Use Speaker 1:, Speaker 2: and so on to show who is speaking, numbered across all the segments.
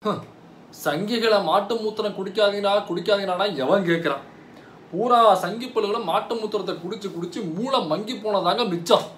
Speaker 1: ஹம், சங்கிகளை மாட்டு மூத்திரம் குடிக்காதீங்கடா குடிக்காதீங்கடா எவன் கேட்குறான் பூரா சங்கி பல்லுகளும் மாட்டு மூத்திரத்தை குடிச்சு குடிச்சு மூளை மங்கி போனதாங்க மிச்சம்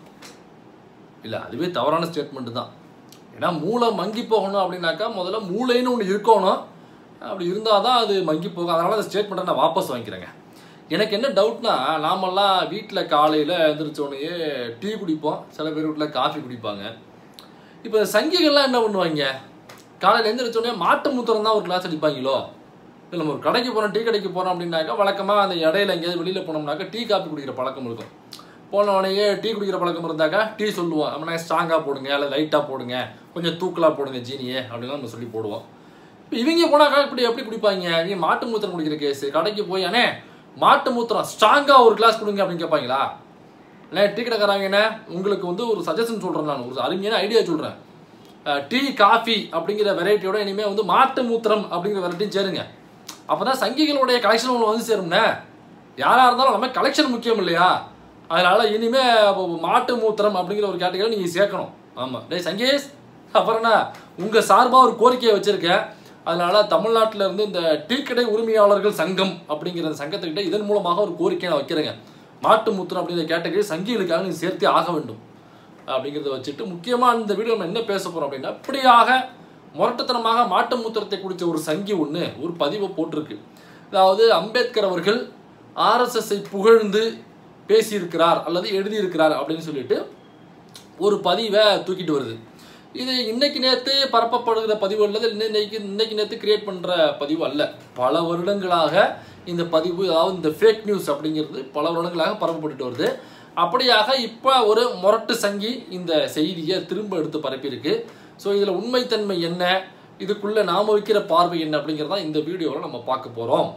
Speaker 1: இல்லை அதுவே தவறான ஸ்டேட்மெண்ட் தான் ஏன்னா மூளை மங்கி போகணும் அப்படின்னாக்கா முதல்ல மூளைன்னு ஒன்று இருக்கணும் அப்படி இருந்தால் தான் அது மங்கி போகும் அதனால அந்த ஸ்டேட்மெண்ட்டை நான் வாபஸ் வாங்கிக்கிறேங்க எனக்கு என்ன டவுட்னா நாமெல்லாம் வீட்டில் காலையில் எழுந்திரிச்ச உடனேயே டீ குடிப்போம் சில பேர் வீட்டில் காஃபி குடிப்பாங்க இப்போ சங்கிகள்லாம் என்ன பண்ணுவாங்க காலையில் எழுந்திரிச்ச உடனே மாட்டு மூத்திரம் தான் ஒரு கிளாஸ் அடிப்பாங்களோ இல்லை நம்ம ஒரு கடைக்கு போகிறோம் டீ கடைக்கு போகிறோம் அப்படின்னாக்கா வழக்கமாக அந்த இடையில எங்கேயாவது வெளியில் போனோம்னாக்கா டீ காஃபி குடிக்கிற பழக்கம் இருக்கும் போன உடனேயே டீ குடிக்கிற பழக்கம் இருந்தாக்கா டீ சொல்லுவோம் அப்படின்னா ஸ்ட்ராங்காக போடுங்க இல்லை லைட்டாக போடுங்க கொஞ்சம் தூக்கலாக போடுங்க ஜீனியே அப்படின்னு நம்ம சொல்லி போடுவோம் இப்போ இவங்க போனாக்கா இப்படி எப்படி குடிப்பாங்க இவங்க மாட்டு மூத்திரம் குடிக்கிற கேஸ் கடைக்கு போய் அண்ணே மாட்டு மூத்திரம் ஸ்ட்ராங்காக ஒரு கிளாஸ் கொடுங்க அப்படின்னு கேட்பாங்களா அண்ணே டீ கடைக்காரங்க என்ன உங்களுக்கு வந்து ஒரு சஜஷன் சொல்கிறேன் நான் ஒரு அருமையான ஐடியா சொல்கிறேன் டீ காஃபி அப்படிங்கிற வெரைட்டியோட இனிமேல் வந்து மாட்டு மூத்திரம் அப்படிங்கிற வெரைட்டியும் சேருங்க அப்போ தான் சங்கிகளுடைய கலெக்ஷன் உங்களுக்கு வந்து சேரும்ண்ணே யாராக இருந்தாலும் நம்ம கலெக்ஷன் முக்கியம் இல்லையா அதனால இனிமே அப்போ மாட்டு மூத்திரம் அப்படிங்கிற ஒரு கேட்டகரி நீங்கள் சேர்க்கணும் ஆமாம் டேய் சங்கேஷ் அப்புறம் என்ன உங்கள் சார்பாக ஒரு கோரிக்கையை வச்சுருக்கேன் அதனால தமிழ்நாட்டில் இருந்து இந்த டீ கடை உரிமையாளர்கள் சங்கம் அப்படிங்கிற அந்த சங்கத்துக்கிட்ட இதன் மூலமாக ஒரு கோரிக்கையை நான் வைக்கிறேங்க மாட்டு மூத்திரம் அப்படிங்கிற கேட்டகரி சங்கிகளுக்காக நீங்கள் சேர்த்தே ஆக வேண்டும் அப்படிங்கிறத வச்சுட்டு முக்கியமாக இந்த வீடியோ நம்ம என்ன பேச போகிறோம் அப்படின்னா இப்படியாக முரட்டுத்தனமாக மாட்டு மூத்திரத்தை குடித்த ஒரு சங்கி ஒன்று ஒரு பதிவை போட்டிருக்கு அதாவது அம்பேத்கர் அவர்கள் ஆர்எஸ்எஸ்ஸை புகழ்ந்து பேசியிருக்கிறார் அல்லது எழுதியிருக்கிறார் அப்படின்னு சொல்லிட்டு ஒரு பதிவை தூக்கிட்டு வருது இது இன்னைக்கு நேற்று பரப்பப்படுகிற பதிவு அல்லது இன்னைக்கு இன்னைக்கு நேற்று கிரியேட் பண்ணுற பதிவு அல்ல பல வருடங்களாக இந்த பதிவு அதாவது இந்த ஃபேக் நியூஸ் அப்படிங்கிறது பல வருடங்களாக பரப்பப்பட்டுட்டு வருது அப்படியாக இப்போ ஒரு முரட்டு சங்கி இந்த செய்தியை திரும்ப எடுத்து பரப்பியிருக்கு ஸோ இதில் உண்மைத்தன்மை என்ன இதுக்குள்ள நாம வைக்கிற பார்வை என்ன அப்படிங்கிறத இந்த வீடியோவில் நம்ம பார்க்க போகிறோம்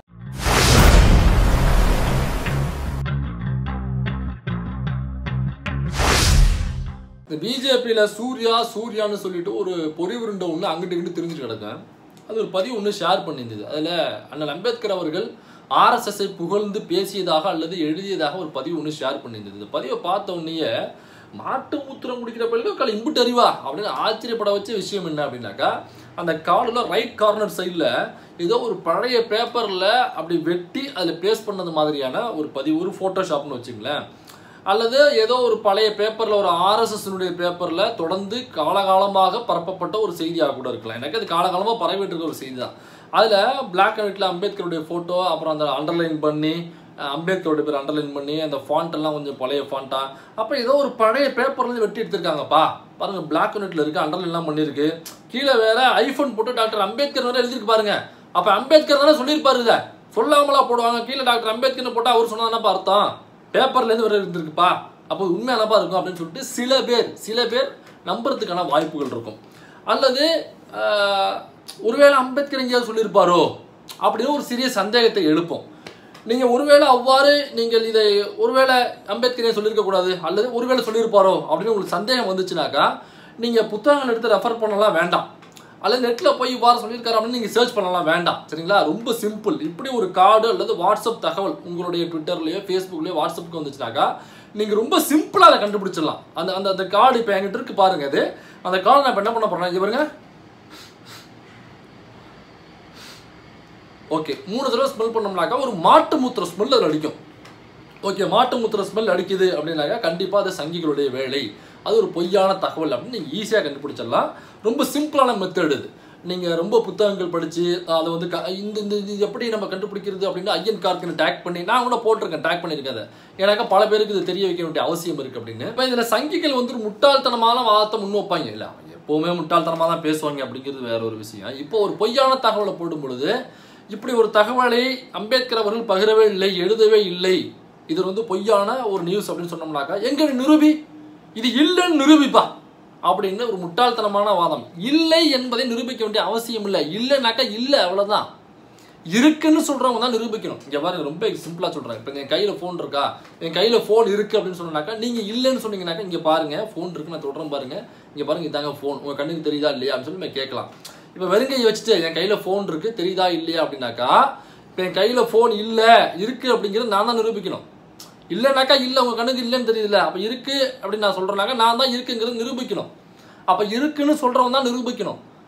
Speaker 1: இந்த பிஜேபியில் சூர்யா சூர்யான்னு சொல்லிட்டு ஒரு பொறி உருண்டை ஒன்று அங்கிட்டு இங்கிட்டு தெரிஞ்சுட்டு கிடக்கேன் அது ஒரு பதிவு ஒன்று ஷேர் பண்ணியிருந்தது அதில் அண்ணல் அம்பேத்கர் அவர்கள் ஆர்எஸ்எஸ்ஸை புகழ்ந்து பேசியதாக அல்லது எழுதியதாக ஒரு பதிவு ஒன்று ஷேர் பண்ணியிருந்தது இந்த பதிவை பார்த்த உடனேயே மாட்டு மூத்திரம் குடிக்கிற பிள்ளைங்க கால இம்புட்டு அறிவா அப்படின்னு ஆச்சரியப்பட வச்ச விஷயம் என்ன அப்படின்னாக்கா அந்த காலில் ரைட் கார்னர் சைடில் ஏதோ ஒரு பழைய பேப்பரில் அப்படி வெட்டி அதில் பேஸ்ட் பண்ணது மாதிரியான ஒரு பதிவு ஒரு ஃபோட்டோஷாப்னு வச்சுங்களேன் அல்லது ஏதோ ஒரு பழைய பேப்பரில் ஒரு ஆர்எஸ்எஸ்னுடைய பேப்பரில் தொடர்ந்து காலகாலமாக பரப்பப்பட்ட ஒரு செய்தியாக கூட இருக்கலாம் எனக்கு அது காலகாலமாக பரவிட்டு இருக்க ஒரு செய்தி தான் அதில் பிளாக் அண்ட் ஒயிட்டில் அம்பேத்கருடைய ஃபோட்டோ அப்புறம் அந்த அண்டர்லைன் பண்ணி அஹ், அம்பேத்கருடைய பேர் அண்டர்லைன் பண்ணி அந்த ஃபாண்ட் எல்லாம் கொஞ்சம் பழைய ஃபாண்ட்டா அப்போ ஏதோ ஒரு பழைய பேப்பர்லேருந்து வெட்டி எடுத்திருக்காங்கப்பா பாருங்க பிளாக் அண்ட் ஒயிட்டில் இருக்கு அண்டர்லைன்லாம் பண்ணியிருக்கு கீழே வேற ஐஃபோன் போட்டு டாக்டர் அம்பேத்கர் வேற எழுதிருக்கு பாருங்க அப்போ அம்பேத்கர் தானே சொல்லியிருப்பாரு இதை சொல்லாமலா போடுவாங்க கீழே டாக்டர் அம்பேத்கர்னு போட்டால் அவர் சொன்னதானப்பா அர்த்தம் பேப்பர்லேருந்து வர இருந்திருக்குப்பா அப்போ உண்மையானப்பா இருக்கும் அப்படின்னு சொல்லிட்டு சில பேர் சில பேர் நம்புறதுக்கான வாய்ப்புகள் இருக்கும் அல்லது ஆஹ், ஒருவேளை அம்பேத்கர் எங்கேயாவது சொல்லியிருப்பாரோ அப்படின்னு ஒரு சிறிய சந்தேகத்தை எழுப்போம் நீங்கள் ஒருவேளை அவ்வாறு நீங்கள் இதை ஒருவேளை அம்பேத்கரே சொல்லியிருக்க கூடாது அல்லது ஒருவேளை சொல்லியிருப்பாரோ அப்படின்னு உங்களுக்கு சந்தேகம் வந்துச்சுனாக்கா நீங்கள் புத்தகங்கள் எடுத்து ரெஃபர் பண்ணலாம் வேண்டாம் அல்லது நெட்டில் போய் இவ்வாறு சொல்லியிருக்காரு அப்படின்னு நீங்கள் சர்ச் பண்ணலாம் வேண்டாம் சரிங்களா ரொம்ப சிம்பிள் இப்படி ஒரு கார்டு அல்லது வாட்ஸ்அப் தகவல் உங்களுடைய ட்விட்டர்லையோ ஃபேஸ்புக்லையோ வாட்ஸ்அப்புக்கு வந்துச்சுனாக்கா நீங்கள் ரொம்ப சிம்பிளாக அதை கண்டுபிடிச்சிடலாம் அந்த அந்த அந்த கார்டு இப்போ என்கிட்ட இருக்கு பாருங்க அது அந்த கார்டு நான் இப்போ என்ன பண்ண போகிறேன் இது பாருங்க ஓகே மூணு தடவை ஸ்மெல் பண்ணோம்னாக்கா ஒரு மாட்டு மூத்திர ஸ்மெல் அதில் அடிக்கும் ஓகே மாட்டு மூத்திர ஸ்மெல் அடிக்குது அப்படின்னாக்கா கண்டிப்பாக அது சங்கிகளுடைய வேலை அது ஒரு பொய்யான தகவல் அப்படின்னு நீங்கள் ஈஸியாக கண்டுபிடிச்சிடலாம் ரொம்ப சிம்பிளான மெத்தட் இது நீங்கள் ரொம்ப புத்தகங்கள் படித்து அதை வந்து க இந்த இந்த இது எப்படி நம்ம கண்டுபிடிக்கிறது அப்படின்னு ஐயன் கார்க்குன்னு டேக் பண்ணி நான் கூட போட்டிருக்கேன் டேக் பண்ணியிருக்கேன் அதை ஏன்னாக்கா பல பேருக்கு இது தெரிய வைக்க வேண்டிய அவசியம் இருக்குது அப்படின்னு இப்போ இதில் சங்கிகள் வந்து ஒரு முட்டாள்தனமான வாதத்தை முன் வைப்பாங்க இல்லை அவங்க எப்போவுமே முட்டாள்தனமாக தான் பேசுவாங்க அப்படிங்கிறது வேற ஒரு விஷயம் இப்போ ஒரு பொய்யான தகவலை போடும் பொழுது இப்படி ஒரு தகவலை அம்பேத்கர் அவர்கள் பகிரவே இல்லை எழுதவே இல்லை இது வந்து பொய்யான ஒரு நியூஸ் அப்படின்னு சொன்னோம்னாக்கா எங்க நிரூபி இது இல்லைன்னு நிரூபிப்பா அப்படின்னு ஒரு முட்டாள்தனமான வாதம் இல்லை என்பதை நிரூபிக்க வேண்டிய அவசியம் இல்லை இல்லைனாக்கா இல்லை அவ்வளவுதான் இருக்குன்னு சொல்றவங்க தான் நிரூபிக்கணும் இங்க பாருங்க ரொம்ப சிம்பிளா சொல்றேன் இப்போ என் கையில ஃபோன் இருக்கா என் கையில ஃபோன் இருக்கு அப்படின்னு சொன்னாக்கா நீங்க இல்லைன்னு சொன்னீங்கன்னாக்கா இங்க பாருங்க ஃபோன் இருக்கு நான் தொடர்றேன் பாருங்க இங்க பாருங்க இதாங்க ஃபோன் உங்க கண்ணுக்கு தெரியுதா இல்லையா அப்படின்னு சொல்லி நம்ம கேட்கலாம் இப்போ வெறுங்கையை வச்சுட்டு என் கையில ஃபோன் இருக்கு தெரியுதா இல்லையா அப்படின்னாக்கா இப்போ என் கையில ஃபோன் இல்லை இருக்கு அப்படிங்கிறது நான் தான் நிரூபிக்கணும் இல்லைனாக்கா இல்லை உங்க கண்ணுக்கு இல்லைன்னு தெரியுதுல்ல அப்போ இருக்கு அப்படின்னு நான் சொல்றேனாக்கா நான் தான் இருக்குங்கிறது நிரூபிக்கணும் அப்போ இருக்குன்னு சொல்றவன் தான் நிரூபிக்கணும்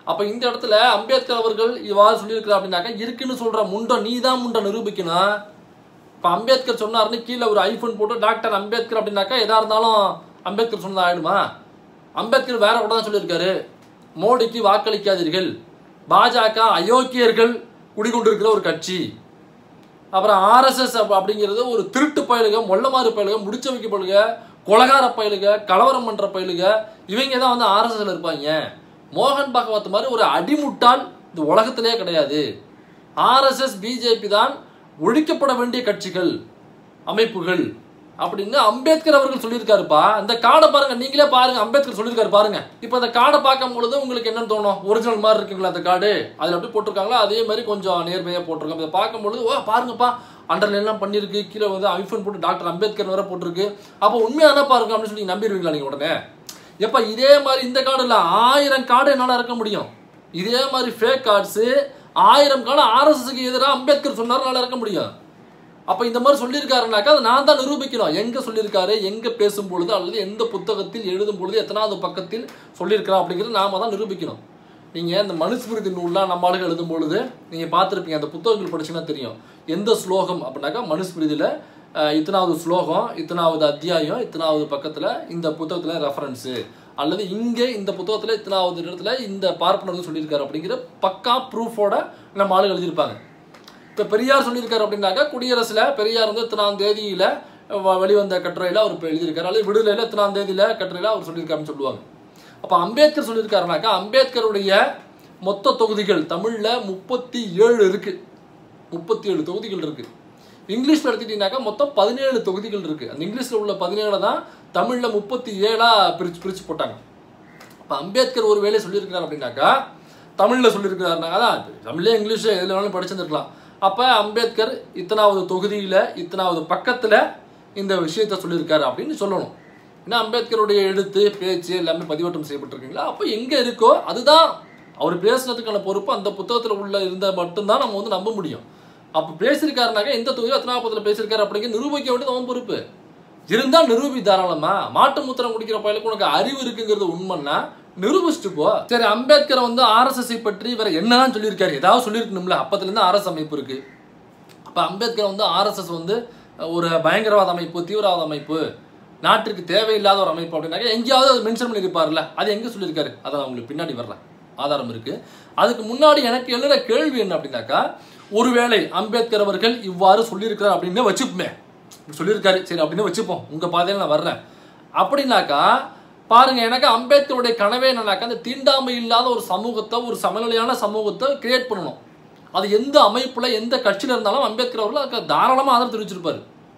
Speaker 1: அப்ப இந்த இடத்துல அம்பேத்கர் அவர்கள் இவ்வாறு சொல்லியிருக்கிறார் அப்படின்னாக்கா இருக்குன்னு சொல்ற முண்டம் நீ தான் முண்டம் நிரூபிக்கணும் இப்போ அம்பேத்கர் சொன்னாருன்னு கீழே ஒரு ஐஃபோன் போட்டு டாக்டர் அம்பேத்கர் அப்படின்னாக்கா எதா இருந்தாலும் அம்பேத்கர் சொன்னது ஆயிடுமா அம்பேத்கர் வேற கூட தான் சொல்லியிருக்காரு மோடிக்கு வாக்களிக்காதீர்கள் பாஜக அயோக்கியர்கள் குடிகொண்டிருக்கிற ஒரு கட்சி அப்புறம் ஆர்எஸ்எஸ் அப்படிங்கிறது ஒரு திருட்டு பயலுக மொள்ளமாறு பயலுக முடிச்ச வைக்க பயலுக கொலகார பயலுக கலவரம் பண்ற பயலுக இவங்க தான் வந்து ஆர்எஸ்எஸ்ல இருப்பாங்க மோகன் பகவத் மாதிரி ஒரு அடிமுட்டால் இந்த உலகத்திலே கிடையாது ஆர்எஸ்எஸ் பிஜேபி தான் ஒழிக்கப்பட வேண்டிய கட்சிகள் அமைப்புகள் அப்படின்னு அம்பேத்கர் அவர்கள் சொல்லியிருக்காருப்பா இந்த கார்டை பாருங்க நீங்களே பாருங்க அம்பேத்கர் சொல்லியிருக்காரு பாருங்க இப்போ அந்த கார்டை பார்க்கும் பொழுது உங்களுக்கு என்னன்னு தோணும் ஒரிஜினல் மாதிரி இருக்குங்களா அந்த கார்டு அதில் எப்படி போட்டிருக்காங்களோ அதே மாதிரி கொஞ்சம் நேர்மையாக போட்டிருக்காங்க இதை பார்க்கும் பொழுது ஓ பாருங்கப்பா அண்டர்லைன்லாம் பண்ணியிருக்கு கீழே வந்து ஐஃபோன் போட்டு டாக்டர் அம்பேத்கர் வேற போட்டிருக்கு அப்போ உண்மையான பாருங்க அப்படின்னு சொல்லி நம்பிடுவீங்களா நீங்கள் உடனே எப்ப இதே மாதிரி இந்த கார்டு இல்லை ஆயிரம் கார்டு என்னால் இருக்க முடியும் இதே மாதிரி ஃபேக் கார்ட்ஸு ஆயிரம் கார்டு ஆர்எஸ்எஸ்க்கு எதிராக அம்பேத்கர் சொன்னார் இருக்க முடியும் அப்ப இந்த மாதிரி சொல்லியிருக்காருனாக்கா அதை நான் தான் நிரூபிக்கணும் எங்க சொல்லியிருக்காரு எங்க பேசும் பொழுது அல்லது எந்த புத்தகத்தில் எழுதும் பொழுது எத்தனாவது பக்கத்தில் சொல்லியிருக்கிறோம் அப்படிங்கிறது நாம தான் நிரூபிக்கணும் நீங்க இந்த மனுஸ்மிருதி நூல்லாம் நம்ம ஆளுங்க எழுதும் பொழுது நீங்க பார்த்துருப்பீங்க அந்த புத்தகங்கள் படிச்சீங்கன்னா தெரியும் எந்த ஸ்லோகம் அப்படின்னாக்கா மனுஸ்மிருதியில அஹ், இத்தனாவது ஸ்லோகம் இத்தனாவது அத்தியாயம் இத்தனாவது பக்கத்துல இந்த புத்தகத்துல ரெஃபரன்ஸு அல்லது இங்கே இந்த புத்தகத்துல இத்தனாவது இடத்துல இந்த பார்ப்பனர் சொல்லியிருக்காரு அப்படிங்கிற பக்கா ப்ரூஃபோட நம்ம ஆளுங்க எழுதியிருப்பாங்க இப்போ பெரியார் சொல்லியிருக்காரு அப்படின்னாக்கா குடியரசுல பெரியார் வந்து இத்தனாம் தேதியில வ- வெளிவந்த கட்டுரையில அவர் இப்போ எழுதியிருக்காரு அல்லது விடுதலையில இத்தனாம் தேதியில கட்டுரையில அவர் சொல்லியிருக்காருன்னு சொல்லுவாங்க அப்போ அம்பேத்கர் சொல்லியிருக்காருனாக்கா அம்பேத்கருடைய மொத்த தொகுதிகள் தமிழ்ல முப்பத்தி ஏழு இருக்கு முப்பத்தி ஏழு தொகுதிகள் இருக்கு இங்கிலீஷ்ல எடுத்துட்டீங்கன்னாக்கா மொத்தம் பதினேழு தொகுதிகள் இருக்கு அந்த இங்கிலீஷ்ல உள்ள பதினேழு தான் தமிழ்ல முப்பத்தி ஏழா பிரிச்சு பிரிச்சு போட்டாங்க அப்போ அம்பேத்கர் ஒரு வேலையை சொல்லியிருக்கிறார் அப்படின்னாக்கா தமிழில் சொல்லியிருக்கிறாருனா அதான் தமிழ்லேயே இங்கிலீஷ் எதில் வேணாலும் படிச்சிருந்துருக்கலாம் அப்போ அம்பேத்கர் இத்தனாவது தொகுதியில் இத்தனாவது பக்கத்தில் இந்த விஷயத்த சொல்லியிருக்காரு அப்படின்னு சொல்லணும் ஏன்னா அம்பேத்கருடைய எழுத்து பேச்சு எல்லாமே பதிவேற்றம் செய்யப்பட்டிருக்கீங்களா அப்போ எங்கே இருக்கோ அதுதான் அவர் பேசுனதுக்கான பொறுப்பு அந்த புத்தகத்தில் உள்ள இருந்த மட்டும்தான் நம்ம வந்து நம்ப முடியும் அப்போ பேசியிருக்காருனாக்கா எந்த தொகுதியில் எத்தனாவது பேசியிருக்காரு அப்படிங்கிற நிரூபிக்க வேண்டியது அவன் பொறுப்பு இருந்தா நிரூபி தாராளமா மாட்டு மூத்திரம் குடிக்கிற பயலுக்கு உனக்கு அறிவு இருக்குங்கிறது உண்மைன்னா நிரூபிச்சுட்டு போ சரி அம்பேத்கர் வந்து ஆர்எஸ்எஸ் பற்றி வேற என்னதான் சொல்லியிருக்காரு ஏதாவது சொல்லியிருக்கணும்ல அப்பத்துல இருந்து ஆர்எஸ் அமைப்பு இருக்கு அப்ப அம்பேத்கர் வந்து ஆர்எஸ்எஸ் வந்து ஒரு பயங்கரவாத அமைப்பு தீவிரவாத அமைப்பு நாட்டிற்கு தேவையில்லாத ஒரு அமைப்பு அப்படின்னாக்க எங்கேயாவது அது மென்ஷன் பண்ணியிருப்பார்ல அது எங்க சொல்லியிருக்காரு அதை நான் உங்களுக்கு பின்னாடி வர்றேன் ஆதாரம் இருக்கு அதுக்கு முன்னாடி எனக்கு எழுற கேள்வி என்ன அப்படின்னாக்கா ஒருவேளை அம்பேத்கர் அவர்கள் இவ்வாறு சொல்லியிருக்கிறார் அப்படின்னு வச்சுப்போமே இப்படி சொல்லியிருக்காரு சரி அப்படின்னு வச்சுப்போம் உங்க பாதையில நான் வர்றேன் அப்படின்னாக்கா பாருங்க எனக்கு அம்பேத்கருடைய கனவே என்னன்னாக்கா அந்த தீண்டாமை இல்லாத ஒரு சமூகத்தை ஒரு சமநிலையான சமூகத்தை கிரியேட் பண்ணணும் அது எந்த அமைப்புல எந்த கட்சியில இருந்தாலும் அம்பேத்கர் அவர்கள் அதுக்கு தாராளமாக ஆதரவு தெரிவிச்சிருப்பாரு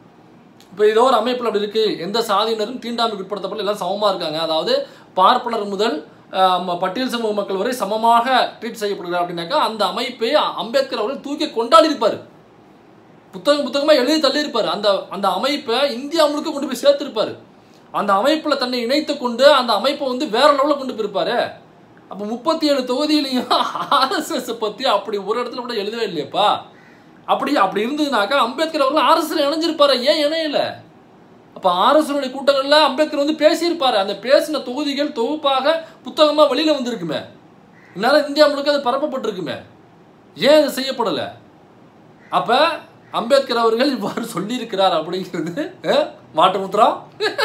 Speaker 1: இப்போ ஏதோ ஒரு அமைப்பில் அப்படி இருக்கு எந்த சாதியினரும் தீண்டாமைக்கு உட்படுத்தப்பட்ட எல்லாம் சமமா இருக்காங்க அதாவது பார்ப்பனர் முதல் ஆஹ், ம- பட்டியல் சமூக மக்கள் வரை சமமாக ட்ரீட் செய்யப்படுகிறார் அப்படின்னாக்கா அந்த அமைப்பை அம்பேத்கர் அவர்கள் தூக்கி கொண்டாடி இருப்பாரு புத்தகம் புத்தகமா எழுதி தள்ளியிருப்பாரு அந்த அந்த அமைப்பை இந்தியா முழுக்க கொண்டு போய் சேர்த்திருப்பாரு அந்த அமைப்புல தன்னை இணைத்து கொண்டு அந்த அமைப்பை வந்து வேற லெவலில் கொண்டு போயிருப்பாரு அப்போ முப்பத்தி ஏழு தொகுதியிலையும் ஆர்எஸ்எஸ் பத்தி அப்படி ஒரு இடத்துல கூட எழுதவே இல்லையப்பா அப்படி அப்படி இருந்ததுனாக்கா அம்பேத்கர் அவர்கள் ஆர்எஸ்எஸ் இணைஞ்சிருப்பாரு ஏன் இணையல அப்ப ஆர்எஸ்எஸ் கூட்டங்கள்ல அம்பேத்கர் வந்து பேசியிருப்பாரு அந்த பேசின தொகுதிகள் தொகுப்பாக புத்தகமா வெளியில வந்திருக்குமே இந்நேரம் இந்தியா முழுக்க அது பரப்பப்பட்டிருக்குமே ஏன் இது செய்யப்படல அப்ப அம்பேத்கர் அவர்கள் இவ்வாறு சொல்லியிருக்கிறார் அப்படிங்கிறது அஹ், மாட்டு முத்திரம்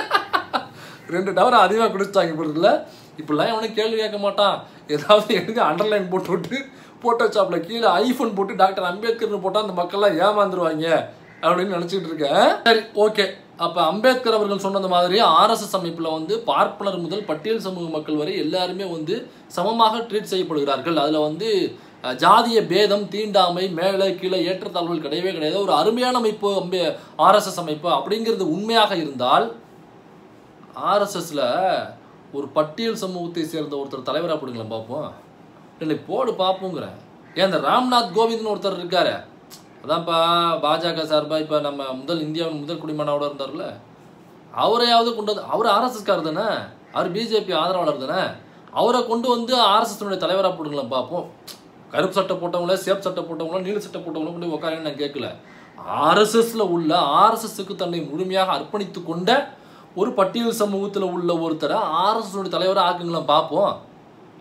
Speaker 1: ரெண்டு டவர் அதிகமாக குடிச்சிட்டாங்க பொருள் இப்படிலாம் எவனும் கேள்வி கேட்க மாட்டான் ஏதாவது எனக்கு அண்டர்லைன் போட்டு விட்டு போட்டோ ஷாப்ல கீழே ஐஃபோன் போட்டு டாக்டர் அம்பேத்கர்னு போட்டால் அந்த மக்கள்லாம் ஏமாந்துருவாங்க அப்படின்னு நினச்சிக்கிட்டு இருக்கேன் சரி ஓகே அப்போ அம்பேத்கர் அவர்கள் சொன்னது மாதிரி ஆர்எஸ்எஸ் அமைப்பில் வந்து பார்ப்பனர் முதல் பட்டியல் சமூக மக்கள் வரை எல்லாருமே வந்து சமமாக ட்ரீட் செய்யப்படுகிறார்கள் அதில் வந்து அஹ், ஜாதிய பேதம் தீண்டாமை மேலே கீழே ஏற்றத்தாழ்வுகள் கிடையவே கிடையாது ஒரு அருமையான அமைப்பு அம்பே ஆர்எஸ்எஸ் அமைப்பு அப்படிங்கிறது உண்மையாக இருந்தால் ஆர்எஸ்எஸ்ல ஒரு பட்டியல் சமூகத்தை சேர்ந்த ஒருத்தர் தலைவராக போடுங்களேன் பார்ப்போம் இல்லை போடு பார்ப்போங்கிறேன் ஏன் இந்த ராம்நாத் கோவிந்த்னு ஒருத்தர் இருக்காரு அதான்ப்பா பாஜக சார்பாக இப்போ நம்ம முதல் இந்தியாவின் முதல் குடிமகனோட இருந்தார்ல அவரையாவது கொண்டு வந்து அவர் ஆர்எஸ்எஸ்கார் தானே அவர் பிஜேபி ஆதரவாளர் தானே அவரை கொண்டு வந்து ஆர்எஸ்எஸ்னுடைய தலைவராக போடுங்களேன் பார்ப்போம் கருப்பு சட்டை போட்டவங்கள சேப் சட்டை போட்டவங்கள நீல சட்டை போட்டவங்கள கொண்டு உட்காருன்னு நான் கேட்கல ஆர்எஸ்எஸ்ல உள்ள ஆர்எஸ்எஸ்க்கு தன்னை முழுமையாக அர்ப்பணித்து கொண்ட ஒரு பட்டியல் சமூகத்தில் உள்ள ஒருத்தரை ஆர்எஸ்எஸ் தலைவராக ஆக்குங்களேன் பார்ப்போம்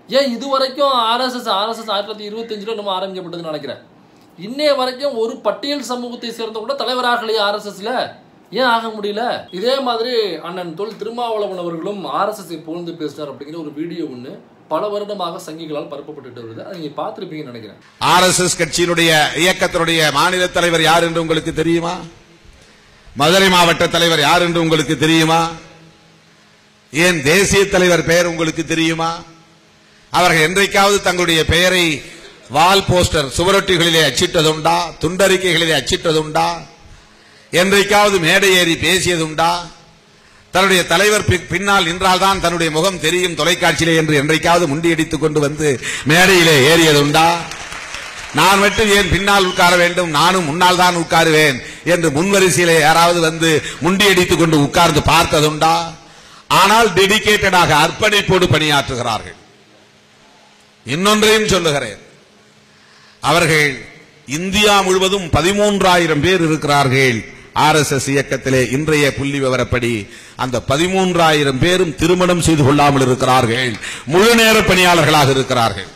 Speaker 1: ஏன் இது வரைக்கும் ஆர்எஸ்எஸ் ஆர்எஸ்எஸ் ஆயிரத்தி தொள்ளாயிரத்தி இருபத்தஞ்சில் நம்ம ஆரம்பிக்கப்பட்டதுன்னு நினைக்கிறேன் இன்னைய வரைக்கும் ஒரு பட்டியல் சமூகத்தை சேர்ந்த கூட தலைவராகலையே ஆர்எஸ்எஸ்ல ஏன் ஆக முடியல இதே மாதிரி அண்ணன் தொல் திருமாவளவன் அவர்களும் ஆர்எஸ்எஸ்ஐ புகழ்ந்து பேசினார் அப்படிங்கிற ஒரு வீடியோ ஒன்று பல வருடமாக சங்கிகளால் பரப்பப்பட்டு வருது அதை நீங்க பார்த்துருப்பீங்கன்னு நினைக்கிறேன்
Speaker 2: ஆர்எஸ்எஸ் கட்சியினுடைய இயக்கத்தினுடைய மாநில தலைவர் யார் என்று உங்களுக்கு தெரியுமா மதுரை மாவட்ட தலைவர் யார் என்று உங்களுக்கு தெரியுமா ஏன் தேசிய தலைவர் பெயர் உங்களுக்கு தெரியுமா அவர்கள் என்றைக்காவது தங்களுடைய பெயரை வால் போஸ்டர் சுவரொட்டிகளிலே அச்சிட்டதுண்டா துண்டறிக்கைகளிலே அச்சிட்டதுண்டா என்றைக்காவது மேடை ஏறி பேசியதுண்டா தன்னுடைய தலைவர் பி- பின்னால் நின்றால்தான் தன்னுடைய முகம் தெரியும் தொலைக்காட்சியிலே என்று என்றைக்காவது முண்டியடித்துக் கொண்டு வந்து மேடையிலே ஏறியதுண்டா நான் மட்டும் ஏன் பின்னால் உட்கார வேண்டும் நானும் முன்னால் தான் உட்காருவேன் என்று முன்வரிசையிலே யாராவது வந்து முண்டியடித்துக் கொண்டு உட்கார்ந்து பார்த்ததுண்டா ஆனால் டெடிகேட்டடாக அர்ப்பணிப்போடு பணியாற்றுகிறார்கள் இன்னொன்றையும் சொல்லுகிறேன் அவர்கள் இந்தியா முழுவதும் பதிமூன்றாயிரம் பேர் இருக்கிறார்கள் ஆர்எஸ்எஸ் இயக்கத்திலே இன்றைய புள்ளி விவரப்படி அந்த பதிமூன்றாயிரம் பேரும் திருமணம் செய்து கொள்ளாமல் இருக்கிறார்கள் முழு நேர பணியாளர்களாக இருக்கிறார்கள்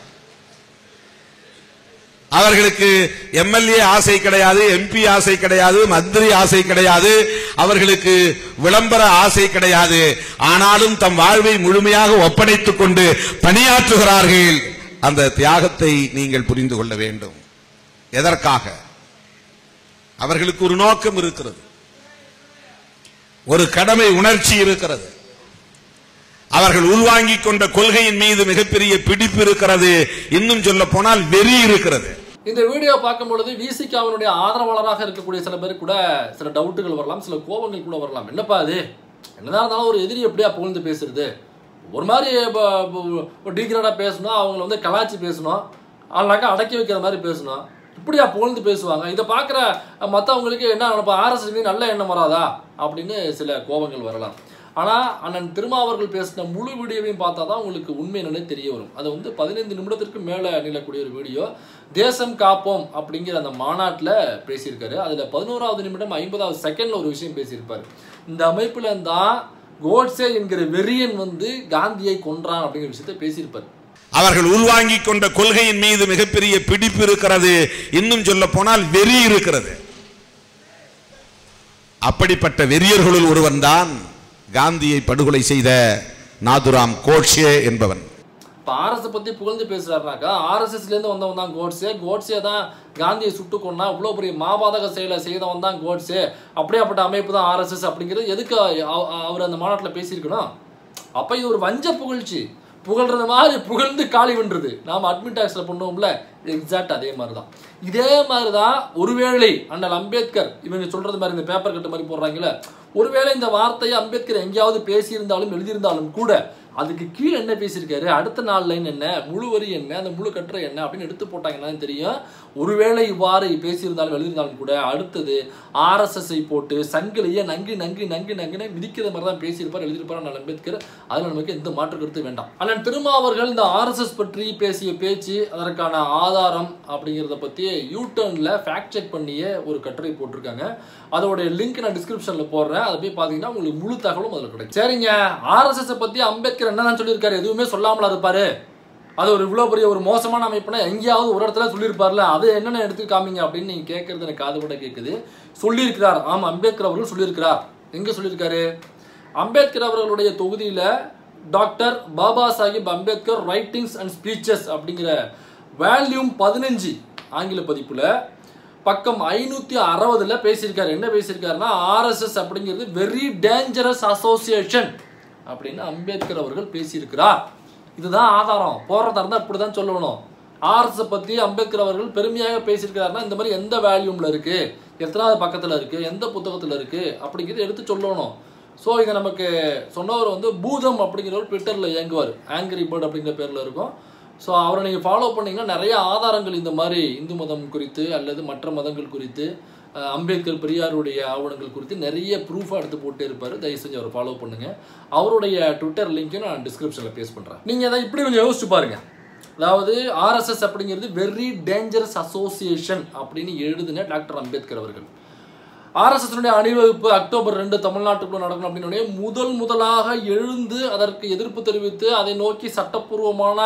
Speaker 2: அவர்களுக்கு எம்எல்ஏ ஆசை கிடையாது எம்பி ஆசை கிடையாது மந்திரி ஆசை கிடையாது அவர்களுக்கு விளம்பர ஆசை கிடையாது ஆனாலும் தம் வாழ்வை முழுமையாக ஒப்படைத்துக் கொண்டு பணியாற்றுகிறார்கள் அந்த தியாகத்தை நீங்கள் புரிந்து கொள்ள வேண்டும் எதற்காக அவர்களுக்கு ஒரு நோக்கம் இருக்கிறது ஒரு கடமை உணர்ச்சி இருக்கிறது அவர்கள் உள்வாங்கிக் கொண்ட கொள்கையின் மீது மிகப்பெரிய பிடிப்பு இருக்கிறது இன்னும் சொல்ல போனால் வெறி இருக்கிறது
Speaker 1: இந்த வீடியோ பார்க்கும் பொழுது விசிகாவினுடைய ஆதரவாளராக இருக்கக்கூடிய சில பேர் கூட சில டவுட்டுகள் வரலாம் சில கோபங்கள் கூட வரலாம் என்னப்பா அது என்னதான் இருந்தாலும் ஒரு எதிரி எப்படியா புகழ்ந்து பேசுறது ஒரு மாதிரி டீக்ரேடாக பேசணும் அவங்கள வந்து கலாச்சி பேசணும் ஆனாக்கா அடக்கி வைக்கிற மாதிரி பேசணும் இப்படியா புகழ்ந்து பேசுவாங்க இதை பார்க்குற மற்றவங்களுக்கு என்ன நினைப்பா ஆர்எஸ்எஸ் மீது நல்ல எண்ணம் வராதா அப்படின்னு சில கோபங்கள் வரலாம் ஆனால் அண்ணன் திருமா அவர்கள் பேசின முழு வீடியோவையும் பார்த்தா தான் உங்களுக்கு உண்மை என்னன்னே தெரிய வரும் அது வந்து பதினைந்து நிமிடத்திற்கு மேலே நிலக்கூடிய ஒரு வீடியோ தேசம் காப்போம் அப்படிங்கிற அந்த மாநாட்டில் பேசியிருக்காரு அதில் பதினோராவது நிமிடம் ஐம்பதாவது செகண்டில் ஒரு விஷயம் பேசியிருப்பார் இந்த அமைப்பில் தான் கோட்ஸே என்கிற வெறியன் வந்து காந்தியை கொன்றான் அப்படிங்கிற விஷயத்தை பேசியிருப்பார்
Speaker 2: அவர்கள் உள்வாங்கிக் கொண்ட கொள்கையின் மீது மிகப்பெரிய பிடிப்பு இருக்கிறது இன்னும் சொல்ல போனால் வெறி இருக்கிறது அப்படிப்பட்ட வெறியர்களுள் ஒருவன் தான் காந்தியை படுகொலை செய்த நாதுராம் கோட்ஷே என்பவன்
Speaker 1: இப்போ ஆர்எஸ் பற்றி புகழ்ந்து பேசுகிறாருனாக்கா ஆர்எஸ்எஸ்லேருந்து வந்தவன் தான் கோட்ஸே கோட்ஸே தான் காந்தியை சுட்டு கொண்டா இவ்வளோ பெரிய மாபாதக செயலை செய்தவன் தான் கோட்ஸே அப்படியாப்பட்ட அமைப்பு தான் ஆர்எஸ்எஸ் அப்படிங்கிறது எதுக்கு அவ- அவர் அந்த மாநாட்டில் பேசியிருக்கணும் அப்போ இது ஒரு வஞ்ச புகழ்ச்சி புகழ்றது மாதிரி புகழ்ந்து காலி வென்றது நாம் அட்மிட் டாக்ஸில் பண்ணுவோம்ல எக்ஸாக்ட் அதே மாதிரி தான் இதே மாதிரி தான் ஒருவேளை அண்ணல் அம்பேத்கர் இவங்க சொல்றது மாதிரி இந்த பேப்பர் கட்டு மாதிரி போடுறாங்கல்ல ஒருவேளை இந்த வார்த்தையை அம்பேத்கர் எங்கேயாவது பேசியிருந்தாலும் எழுதியிருந்தாலும் கூட அதுக்கு கீழே என்ன பேசியிருக்காரு அடுத்த நாள் லைன் என்ன முழு வரி என்ன அந்த முழு கட்டுரை என்ன அப்படின்னு எடுத்து போட்டாங்கன்னா தெரியும் ஒருவேளை இவ்வாறு பேசியிருந்தாலும் எழுதியிருந்தாலும் கூட அடுத்தது ஆர்எஸ்எஸ்ஐ போட்டு சங்கிலியே நங்கு நங்கு நங்கு நங்குன்னு மிதிக்கிற மாதிரி தான் பேசியிருப்பார் எழுதியிருப்பார் அண்ணல் அம்பேத்கர் அதில் நமக்கு எந்த மாற்று கருத்து வேண்டாம் அண்ணன் திருமாவர்கள் இந்த ஆர்எஸ்எஸ் பற்றி பேசிய பேச்சு அதற்கான ஆதாரம் அப்படிங்கிறத பற்றி யூடர்னில் ஃபேக்ட் செக் பண்ணியே ஒரு கட்டுரை போட்டிருக்காங்க அதோடைய லிங்க் நான் டிஸ்கிரிப்ஷனில் போடுறேன் அதை போய் பார்த்தீங்கன்னா உங்களுக்கு முழு தகவலும் அதில் கிடைக்கும் சரிங்க ஆர்எஸ்எஸ் பற்றி அம்பேத்கர் என்னதான் சொல்லியிருக்காரு எதுவுமே சொல்லாமலா இருப்பாரு அது ஒரு இவ்வளோ பெரிய ஒரு மோசமான அமைப்புனா எங்கேயாவது ஒரு இடத்துல சொல்லியிருப்பார்ல அது என்னென்ன எடுத்து காமிங்க அப்படின்னு நீங்கள் கேட்கறது எனக்கு காது கூட கேட்குது சொல்லியிருக்கிறார் ஆமாம் அம்பேத்கர் அவர்கள் சொல்லியிருக்கிறார் எங்கே சொல்லியிருக்காரு அம்பேத்கர் அவர்களுடைய தொகுதியில் doctor Baba Saheb Ambedkar writings and speeches அப்படிங்கிற வேல்யூம் பதினஞ்சு ஆங்கில பதிப்பில் பக்கம் ஐநூற்றி அறுபதுல பேசியிருக்காரு என்ன பேசியிருக்காருன்னா ஆர்எஸ்எஸ் அப்படிங்கிறது வெரி டேஞ்சரஸ் அசோசியேஷன் அப்படின்னு அம்பேத்கர் அவர்கள் பேசியிருக்கிறார் இதுதான் ஆதாரம் போடுறதா இருந்தால் இப்படி தான் சொல்லணும் ஆர்எஸ் பற்றி அம்பேத்கர் அவர்கள் பெருமையாக பேசியிருக்கிறாருன்னா இந்த மாதிரி எந்த வேல்யூமில் இருக்குது எத்தனாவது பக்கத்தில் இருக்குது எந்த புத்தகத்தில் இருக்குது அப்படிங்கிறத எடுத்து சொல்லணும் ஸோ இதை நமக்கு சொன்னவர் வந்து பூதம் அப்படிங்கிறவர் ட்விட்டரில் இயங்குவார் ஆங்கிரி பேர்ட் அப்படிங்கிற பேரில் இருக்கும் ஸோ அவரை நீங்கள் ஃபாலோ பண்ணீங்கன்னா நிறைய ஆதாரங்கள் இந்த மாதிரி இந்து மதம் குறித்து அல்லது மற்ற மதங்கள் குறித்து அஹ், அம்பேத்கர் பெரியாருடைய ஆவணங்கள் குறித்து நிறைய ப்ரூஃபாக எடுத்து போட்டே இருப்பார் தயவு செஞ்சு அவரை ஃபாலோ பண்ணுங்க அவருடைய ட்விட்டர் லிங்க்கையும் நான் டிஸ்கிரிப்ஷனில் பேஸ் பண்ணுறேன் நீங்கள் அதை இப்படி கொஞ்சம் யோசிச்சு பாருங்க அதாவது ஆர்எஸ்எஸ் அப்படிங்கிறது வெரி டேஞ்சரஸ் அசோசியேஷன் அப்படின்னு எழுதுன டாக்டர் அம்பேத்கர் அவர்கள் ஆர்எஸ்எஸ்னுடைய அணிவகுப்பு அக்டோபர் ரெண்டு தமிழ்நாட்டுக்குள்ள நடக்கணும் அப்படின்னு உடனே முதல் முதலாக எழுந்து அதற்கு எதிர்ப்பு தெரிவித்து அதை நோக்கி சட்டப்பூர்வமான